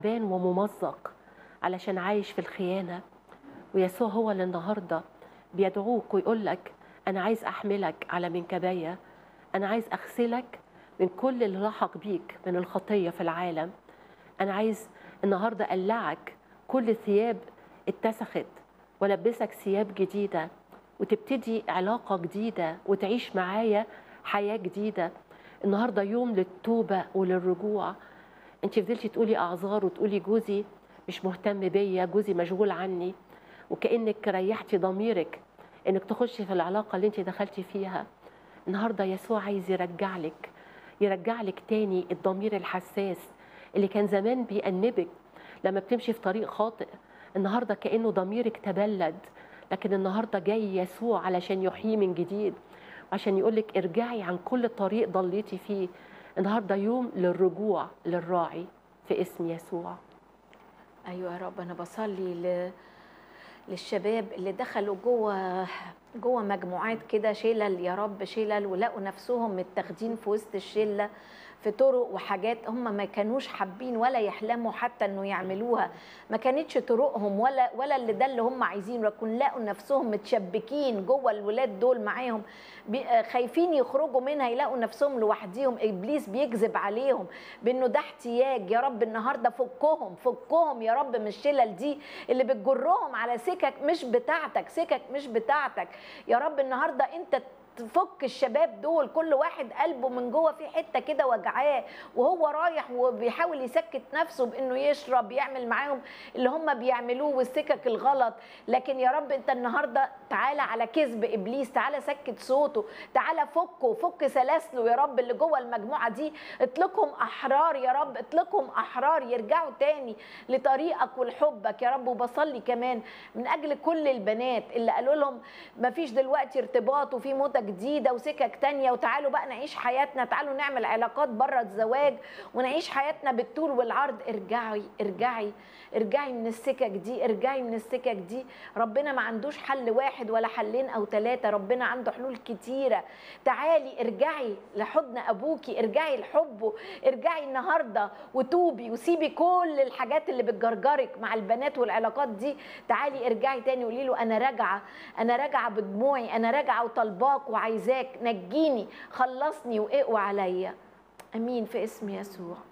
تعبان وممزق علشان عايش في الخيانة ويسوع هو اللي النهاردة بيدعوك ويقول لك أنا عايز أحملك على منكبية أنا عايز أغسلك من كل اللي لحق بيك من الخطية في العالم أنا عايز النهاردة أقلعك كل ثياب اتسخت والبسك ثياب جديدة وتبتدي علاقة جديدة وتعيش معايا حياة جديدة النهاردة يوم للتوبة وللرجوع انت فضلتي تقولي اعذار وتقولي جوزي مش مهتم بيا جوزي مشغول عني وكانك ريحتي ضميرك انك تخشي في العلاقه اللي انت دخلتي فيها النهارده يسوع عايز يرجع لك يرجع لك تاني الضمير الحساس اللي كان زمان بيأنبك لما بتمشي في طريق خاطئ النهارده كانه ضميرك تبلد لكن النهارده جاي يسوع علشان يحييه من جديد وعشان يقولك ارجعي عن كل طريق ضليتي فيه النهارده يوم للرجوع للراعي في اسم يسوع ايوه يا رب انا بصلي ل... للشباب اللي دخلوا جوه جوه مجموعات كده شلل يا رب شلل ولقوا نفسهم متاخدين في وسط الشله في طرق وحاجات هم ما كانوش حابين ولا يحلموا حتى انه يعملوها ما كانتش طرقهم ولا ولا اللي ده اللي هم عايزينه لكن لقوا نفسهم متشبكين جوه الولاد دول معاهم خايفين يخرجوا منها يلاقوا نفسهم لوحديهم ابليس بيكذب عليهم بانه ده احتياج يا رب النهارده فكهم فكهم يا رب من الشلل دي اللي بتجرهم على سكك مش بتاعتك سكك مش بتاعتك يا رب النهارده انت تفك الشباب دول كل واحد قلبه من جوه في حته كده وجعاه وهو رايح وبيحاول يسكت نفسه بانه يشرب يعمل معاهم اللي هم بيعملوه والسكك الغلط لكن يا رب انت النهارده تعالى على كذب ابليس تعالى سكت صوته تعالى فكه فك سلاسله يا رب اللي جوه المجموعه دي اطلقهم احرار يا رب اطلقهم احرار يرجعوا تاني لطريقك ولحبك يا رب وبصلي كمان من اجل كل البنات اللي قالوا لهم مفيش دلوقتي ارتباط وفي موتة جديدة وسكك تانية وتعالوا بقى نعيش حياتنا تعالوا نعمل علاقات بره الزواج ونعيش حياتنا بالطول والعرض ارجعي ارجعي ارجعي من السكك دي ارجعي من السكك دي ربنا ما عندوش حل واحد ولا حلين او ثلاثة ربنا عنده حلول كتيرة تعالي ارجعي لحضن ابوكي ارجعي لحبه ارجعي النهاردة وتوبي وسيبي كل الحاجات اللي بتجرجرك مع البنات والعلاقات دي تعالي ارجعي تاني قولي له انا راجعة انا راجعة بدموعي انا راجعة وطالباك وعايزاك نجيني خلصني واقوى عليا امين في اسم يسوع